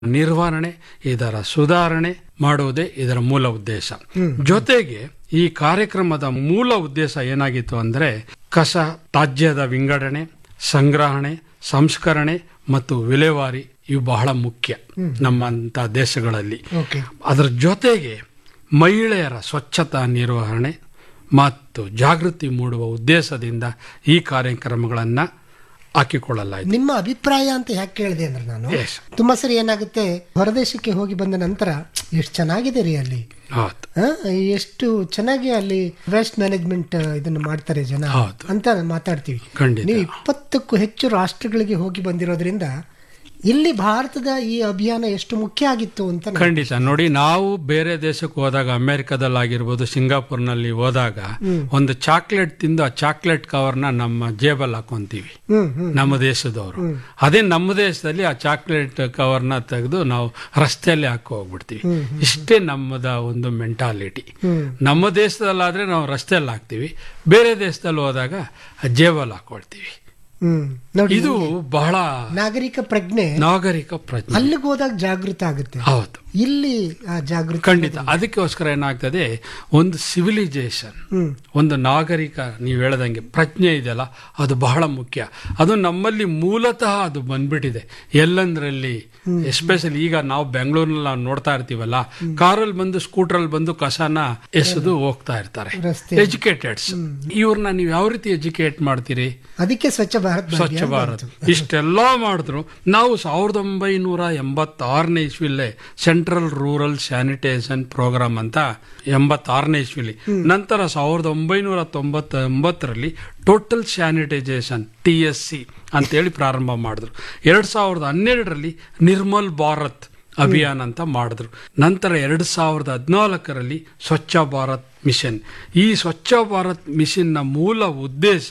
ನಿರ್ವಹಣೆ ಇದರ ಸುಧಾರಣೆ ಮಾಡುವುದೇ ಇದರ ಮೂಲ ಉದ್ದೇಶ ಜೊತೆಗೆ ಈ ಕಾರ್ಯಕ್ರಮದ ಮೂಲ ಉದ್ದೇಶ ಏನಾಗಿತ್ತು ಅಂದ್ರೆ ಕಸ ತ್ಯಾಜ್ಯದ ವಿಂಗಡಣೆ ಸಂಗ್ರಹಣೆ ಸಂಸ್ಕರಣೆ ಮತ್ತು ವಿಲೇವಾರಿ ಇವು ಬಹಳ ಮುಖ್ಯ ನಮ್ಮಂತ ದೇಶಗಳಲ್ಲಿ ಓಕೆ ಅದರ ಜೊತೆಗೆ ಮಹಿಳೆಯರ ಸ್ವಚ್ಛತಾ ನಿರ್ವಹಣೆ ಮತ್ತು ಜಾಗೃತಿ ಮೂಡುವ ಉದ್ದೇಶದಿಂದ ಈ ಕಾರ್ಯಕ್ರಮಗಳನ್ನು ಹಾಕಿಕೊಳ್ಳಲಾಯಿತು ನಿಮ್ಮ ಅಭಿಪ್ರಾಯ ಅಂತ ಯಾಕೆ ಕೇಳಿದೆ ಅಂದ್ರೆ ನಾನು Yes. ತುಂಬಾ ಸರಿ ಏನಾಗುತ್ತೆ ಹೊರದೇಶಕ್ಕೆ ಹೋಗಿ ಬಂದ ನಂತರ ಎಷ್ಟು ಚೆನ್ನಾಗಿದೆ ರೀ ಅಲ್ಲಿ ಹೌದು ಆ, ಎಷ್ಟು ಚೆನ್ನಾಗಿ ಅಲ್ಲಿ ವೇಸ್ಟ್ ಮ್ಯಾನೇಜ್ಮೆಂಟ್ ಇದನ್ನ ಮಾಡ್ತಾರೆ ಜನ ಹೌದು. ಅಂತ ಮಾತಾಡ್ತೀವಿ ಖಂಡಿತ. ನೀವು ಇಪ್ಪತ್ತಕ್ಕೂ ಹೆಚ್ಚು ರಾಷ್ಟ್ರಗಳಿಗೆ ಹೋಗಿ ಬಂದಿರೋದ್ರಿಂದ ಇಲ್ಲಿ ಭಾರತದ ಈ ಅಭಿಯಾನ ಎಷ್ಟು ಮುಖ್ಯ ಆಗಿತ್ತು ಅಂತ ನಾನು- ಖಂಡಿತ ನೋಡಿ ನಾವು ಬೇರೆ ದೇಶಕ್ಕೆ ಹೋದಾಗ ಅಮೆರಿಕದಲ್ಲಾಗಿರ್ಬೋದು ಸಿಂಗಾಪುರ್ನಲ್ಲಿ ಹೋದಾಗ ಒಂದು ಚಾಕ್ಲೇಟ್ ತಿಂದು ಆ ಚಾಕ್ಲೇಟ್ ಕವರ್ನ ನಮ್ಮ ಜೇಬಲ್ಲಿ ಹಾಕೊಂತೀವಿ ಹ್ಮ್ ಹ್ಮ್ ನಮ್ಮ ದೇಶದವರು ಅದೇ ನಮ್ಮ ದೇಶದಲ್ಲಿ ಆ ಚಾಕ್ಲೇಟ್ ಕವರ್ನ ತೆಗೆದು ನಾವು ರಸ್ತೆಯಲ್ಲಿ ಹಾಕಿ ಹೋಗ್ಬಿಡ್ತೀವಿ ಇಷ್ಟೇ ನಮ್ಮದ ಒಂದು ಮೆಂಟಾಲಿಟಿ ಹ್ಮ್ ನಮ್ಮ ದೇಶದಲ್ಲಾದ್ರೆ ನಾವು ರಸ್ತೆಯಲ್ಲಿ ಹಾಕ್ತೀವಿ ಬೇರೆ ದೇಶದಲ್ಲಿ ಹೋದಾಗ ಆ ಜೇಬಲ್ಲಿ ಹಾಕೊಳ್ತೀವಿ ಹ್ಮ್ ನೋಡಿ ಇದು ಬಹಳ ನಾಗರಿಕ ಪ್ರಜ್ಞೆ ನಾಗರಿಕ ಪ್ರಜ್ಞೆ ಅಲ್ಲಿಗೆ ಹೋದಾಗ ಜಾಗೃತ ಆಗುತ್ತೆ ಹೌದು ಇಲ್ಲಿ ಆ ಜಾಗೃತಿ ಖಂಡಿತ ಅದಕ್ಕೋಸ್ಕರ ಏನಾಗ್ತದೆ ಒಂದು ಸಿವಿಲೈಸೇಷನ್ ಹ್ಮ್ ಒಂದು ನಾಗರಿಕ ನೀವು ಹೇಳದಂಗೆ ಪ್ರಜ್ಞೆ ಇದೆಯಲ್ಲ ಅದು ಬಹಳ ಮುಖ್ಯ ಅದು ನಮ್ಮಲ್ಲಿ ಮೂಲತಃ ಅದು ಬಂದ್ಬಿಟ್ಟಿದೆ ಎಲ್ಲಂದ್ರಲ್ಲಿ ಎಸ್ಪೆಷಲಿ ಈಗ ನಾವು ಬೆಂಗಳೂರಿನಲ್ಲಿ ನಾವು ನೋಡ್ತಾ ಇರ್ತೀವಲ್ಲ ಕಾರಲ್ಲಿ ಬಂದು ಸ್ಕೂಟರಲ್ಲಿ ಬಂದು ಕಸನ ಎಸೆದು ಹೋಗ್ತಾ ಇರ್ತಾರೆ ರಸ್ತೆ ಎಜುಕೇಟೆಡ್ಸ್ ಇವ್ರನ್ನ ನೀವು ಯಾವ ರೀತಿ ಎಜುಕೇಟ್ ಮಾಡ್ತೀರಿ ಅದಕ್ಕೆ ಸ್ವಚ್ಛ ಭಾರತ್ ಸ್ವಚ್ಛ ಅಭಿಯಾನ ಭಾರತ್ ಬಂತು. ಇಷ್ಟೆಲ್ಲ ಮಾಡಿದ್ರು ನಾವು ಸಾವಿರದ ಒಂಬೈನೂರ ಎಂಬತ್ತಾರನೇ ಇಸ್ವಿಲೇ ಸೆಂಟ್ರಲ್ ರೂರಲ್ ಸ್ಯಾನಿಟೇಷನ್ ಪ್ರೋಗ್ರಾಮ್ ಅಂತ ಎಂಬತ್ತಾರನೇ ಇಸ್ವಿಲಿ ನಂತರ ಸಾವಿರದ ಒಂಬೈನೂರ ತೊಂಬತ್ತೊಂಬತ್ತರಲ್ಲಿ total sanitisation T S C ಅಂತೇಳಿ ಪ್ರಾರಂಭ ಮಾಡಿದ್ರು ಎರಡ್ ಸಾವಿರದ ಹನ್ನೆರಡರಲ್ಲಿ ನಿರ್ಮಲ್ ಭಾರತ್ ಅಭಿಯಾನ ಅಂತ ಮಾಡಿದ್ರು ನಂತರ ಎರಡ್ ಸಾವಿರದ ಹದಿನಾಲ್ಕರಲ್ಲಿ ಸ್ವಚ್ಛ ಭಾರತ್ ಮಿಷನ್ ಈ ಸ್ವಚ್ಛ ಭಾರತ್ ಮಿಷನ್ನ ಮೂಲ ಉದ್ದೇಶ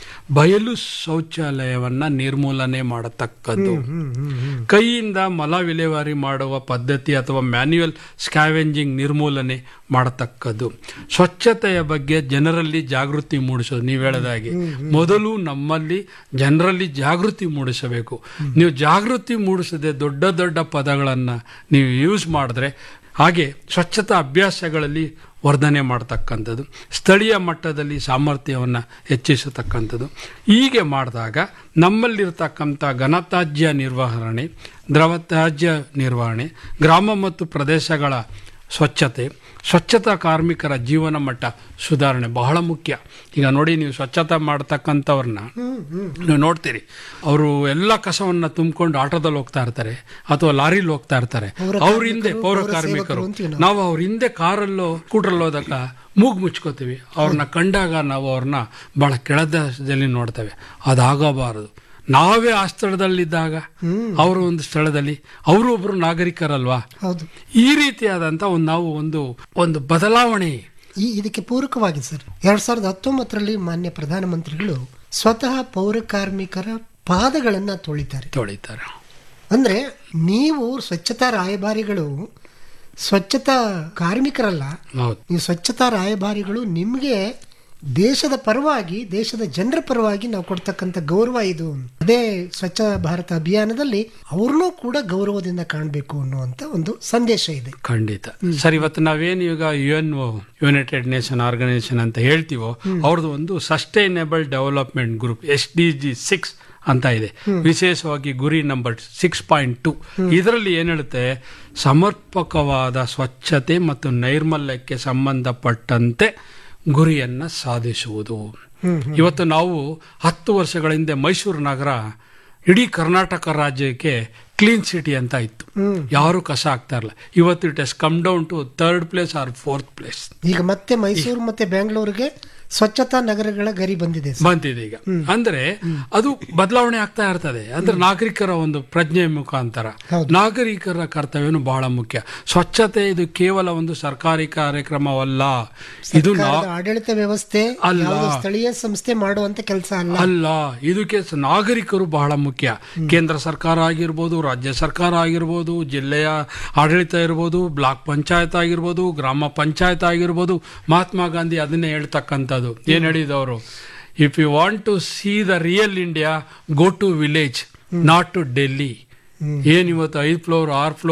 ಬಯಲು ಶೌಚಾಲಯವನ್ನ ನಿರ್ಮೂಲನೆ ಮಾಡತಕ್ಕದ್ದು ಹ್ಮ್ ಹ್ಮ್ ಹ್ಮ್ ಕೈಯಿಂದ ಮಲ ವಿಲೇವಾರಿ ಮಾಡುವ ಪದ್ಧತಿ ಅಥವಾ ಮ್ಯಾನ್ಯುಯಲ್ ಸ್ಕ್ಯಾವೆಂಜಿಂಗ್ ನಿರ್ಮೂಲನೆ ಮಾಡತಕ್ಕದ್ದು ಸ್ವಚ್ಛತೆಯ ಬಗ್ಗೆ ಜನರಲ್ಲಿ ಜಾಗೃತಿ ಮೂಡಿಸೋದು ನೀವು ಹೇಳದಾಗೆ ಮೊದಲು ನಮ್ಮಲ್ಲಿ ಜನರಲ್ಲಿ ಜಾಗೃತಿ ಮೂಡಿಸಬೇಕು ನೀವು ಜಾಗೃತಿ ಮೂಡಿಸದೆ ದೊಡ್ಡ ದೊಡ್ಡ ಪದಗಳನ್ನ ನೀವು ಯೂಸ್ ಮಾಡಿದ್ರೆ ಹಾಗೆ ಸ್ವಚ್ಛತಾ ಅಭ್ಯಾಸಗಳಲ್ಲಿ ವರ್ಧನೆ ಮಾಡತಕ್ಕಂಥದ್ದು ಸ್ಥಳೀಯ ಮಟ್ಟದಲ್ಲಿ ಸಾಮರ್ಥ್ಯವನ್ನು ಹೆಚ್ಚಿಸತಕ್ಕಂಥದ್ದು ಹೀಗೆ ಮಾಡಿದಾಗ ನಮ್ಮಲ್ಲಿರ್ತಕ್ಕಂಥ ಘನತ್ಯಾಜ್ಯ ನಿರ್ವಹಣೆ ದ್ರವ ತ್ಯಾಜ್ಯ ನಿರ್ವಹಣೆ ಗ್ರಾಮ ಮತ್ತು ಪ್ರದೇಶಗಳ ಸ್ವಚ್ಛತೆ ಸ್ವಚ್ಛತಾ ಕಾರ್ಮಿಕರ ಜೀವನ ಮಟ್ಟ ಸುಧಾರಣೆ ಬಹಳ ಮುಖ್ಯ ಈಗ ನೋಡಿ ನೀವು ಸ್ವಚ್ಛತಾ ಮಾಡ್ತಕ್ಕಂಥವ್ರನ್ನ ಹ್ಮ್ ಹ್ಮ್ ನೀವು ನೋಡ್ತೀರಿ ಅವರು ಎಲ್ಲ ಕಸವನ್ನ ತುಂಬಿಕೊಂಡು ಆಟೋದಲ್ಲಿ ಹೋಗ್ತಾ ಇರ್ತಾರೆ ಅಥವಾ ಲಾರಿಲಿ ಹೋಗ್ತಾ ಇರ್ತಾರೆ ಪೌರ ಅವ್ರ ಹಿಂದೆ ಕಾರ್ಮಿಕರು, ಪೌರ ಪೌರ ಕಾರ್ಮಿಕರು ಸೇವಕರು ಅಂತೀವಿ ನಾವು. ನಾವು ಅವ್ರ ಹಿಂದೆ ಕಾರಲ್ಲೋ ಸ್ಕೂಟ್ರಲ್ಲಿ ಹೋದಾಗ ಮೂಗು ಮುಚ್ಕೋತೀವಿ ಅವ್ರನ್ನ ಕಂಡಾಗ ನಾವು ಅವ್ರನ್ನ ಬಹಳ ಕೆಳದದಲ್ಲಿ ನೋಡ್ತೇವೆ ಅದಾಗಬಾರದು ನಾವೇ ಆ ಸ್ಥಳದಲ್ಲಿದ್ದಾಗ ಅವರು ಒಂದು ಸ್ಥಳದಲ್ಲಿ ಅವರು ಒಬ್ರು ನಾಗರಿಕರಲ್ವಾ ಹೌದು ಈ ರೀತಿಯಾದಂತ ಒಂದು ನಾವು ಒಂದು ಒಂದು ಬದಲಾವಣೆ ಈ ಇದಕ್ಕೆ ಪೂರಕವಾಗಿ ಸರ್ ಎರಡ್ ಸಾವಿರದ ಹತ್ತೊಂಬತ್ತರಲ್ಲಿ ಮಾನ್ಯ ಪ್ರಧಾನಮಂತ್ರಿಗಳು ಸ್ವತಃ ಪೌರ ಕಾರ್ಮಿಕರ ಪಾದಗಳನ್ನ ತೊಳಿತಾರೆ ತೊಳಿತಾರೆ ಅಂದ್ರೆ ನೀವು ಸ್ವಚ್ಛತಾ ರಾಯಭಾರಿಗಳು ಸ್ವಚ್ಛತಾ ಕಾರ್ಮಿಕರಲ್ಲ ಹೌದು ನೀವು ಸ್ವಚ್ಛತಾ ರಾಯಭಾರಿಗಳು ನಿಮಗೆ ದೇಶದ ಪರವಾಗಿ ದೇಶದ ಜನರ ಪರವಾಗಿ ನಾವು ಕೊಡ್ತಕ್ಕಂಥ ಗೌರವ ಇದು ಅದೇ ಸ್ವಚ್ಛ ಭಾರತ ಅಭಿಯಾನದಲ್ಲಿ ಅವ್ರನ್ನೂ ಕೂಡ ಗೌರವದಿಂದ ಕಾಣಬೇಕು ಅನ್ನುವಂತ ಒಂದು ಸಂದೇಶ ಇದೆ ಖಂಡಿತ ಸರ್ ಇವತ್ತು ನಾವೇನು ಈಗ U N united nation organisation ಅಂತ ಹೇಳ್ತೀವೋ ಅವ್ರದ್ದು ಒಂದು sustainable development group S D G six ಅಂತ ಇದೆ ವಿಶೇಷವಾಗಿ ಗುರಿ ನಂಬರ್ ಸಿಕ್ಸ್ ಪಾಯಿಂಟ್ ಟು ಇದರಲ್ಲಿ ಏನ್ ಹೇಳುತ್ತೆ ಸಮರ್ಪಕವಾದ ಸ್ವಚ್ಛತೆ ಮತ್ತು ನೈರ್ಮಲ್ಯಕ್ಕೆ ಸಂಬಂಧಪಟ್ಟಂತೆ ಗುರಿಯನ್ನ ಸಾಧಿಸುವುದು ಇವತ್ತು ನಾವು ಹತ್ತು ವರ್ಷಗಳ ಹಿಂದೆ ಮೈಸೂರು ನಗರ ಇಡೀ ಕರ್ನಾಟಕ ರಾಜ್ಯಕ್ಕೆ ಕ್ಲೀನ್ ಸಿಟಿ ಅಂತ ಇತ್ತು ಯಾರು ಕಸ ಆಗ್ತಾ ಇರಲ್ಲ ಇವತ್ತು it's come down to third place or fourth place ಈಗ ಮತ್ತೆ ಮೈಸೂರು ಮತ್ತೆ ಬೆಂಗಳೂರಿಗೆ ಸ್ವಚ್ಛತಾ ನಗರಗಳ ಗರಿ ಬಂದಿದೆ ಸರ್. ಬಂದಿದೆ ಈಗ ಅಂದ್ರೆ ಅದು ಬದಲಾವಣೆ ಆಗ್ತಾ ಇರ್ತದೆ ಅಂದ್ರೆ ನಾಗರಿಕರ ಒಂದು ಪ್ರಜ್ಞೆ ಮುಖಾಂತರ ಹೌದು. ನಾಗರಿಕರ ಕರ್ತವ್ಯನು ಬಹಳ ಮುಖ್ಯ ಸ್ವಚ್ಛತೆ ಇದು ಕೇವಲ ಒಂದು ಸರ್ಕಾರಿ ಕಾರ್ಯಕ್ರಮವಲ್ಲ ಇದು ನಾ ಸರ್ಕಾರದ ಆಡಳಿತ ವ್ಯವಸ್ಥೆ ಅಲ್ಲ. ಯಾವುದೋ ಸ್ಥಳೀಯ ಸಂಸ್ಥೆ ಮಾಡುವಂತ ಕೆಲಸ ಅಲ್ಲ ಅಲ್ಲ ಇದಕ್ಕೆ ಸ- ನಾಗರಿಕರು ಬಹಳ ಮುಖ್ಯ ಕೇಂದ್ರ ಸರ್ಕಾರ ಆಗಿರ್ಬೋದು ರಾಜ್ಯ ಸರ್ಕಾರ ಆಗಿರ್ಬೋದು ಜಿಲ್ಲೆಯ ಆಡಳಿತ ಇರ್ಬೋದು ಬ್ಲಾಕ್ ಪಂಚಾಯತ್ ಆಗಿರ್ಬೋದು ಗ್ರಾಮ ಪಂಚಾಯತ್ ಆಗಿರ್ಬೋದು ಮಹಾತ್ಮ ಗಾಂಧಿ ಅದನ್ನೇ ಹೇಳ್ತಕ್ಕಂಥದ್ದು ಏನ್ ಹೇಳಿದವರು if you want to see the real India go to village not to Delhi ಏನ್ ಇವತ್ತು ಐದು ಫ್ಲೋರ್ ಆರು ಫ್ಲೋರ್